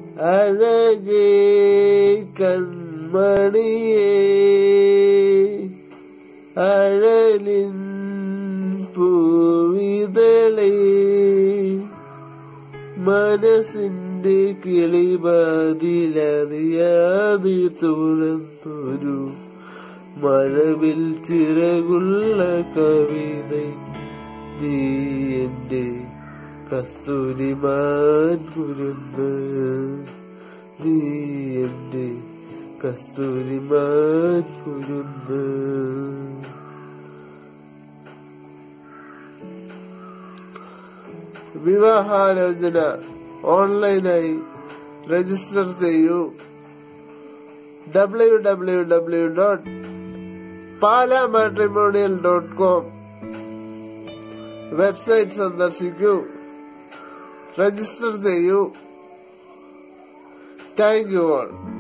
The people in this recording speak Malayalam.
അഴകേ കൺമണിയേ അഴലിൻ പൂവിതളേ മനസ്സിന്റെ കിളിബാതിലറിയാതെ തുറന്നൊരു മഴവിൽ ചിറകുള്ള കവിത നീ എന്റെ കസ്തൂരിമാൻ കുരുന്ന് നീ എന്റെ കസ്തൂരിമാൻ കുരുന്ന് വിവാഹാലോചന ഓൺലൈനായി രജിസ്റ്റർ ചെയ്യൂ W W W dot Pala matrimonial dot com website സന്ദർശിക്കൂ രജിസ്റ്റർ ചെയ്യൂ താങ്ക് യു ഓൾ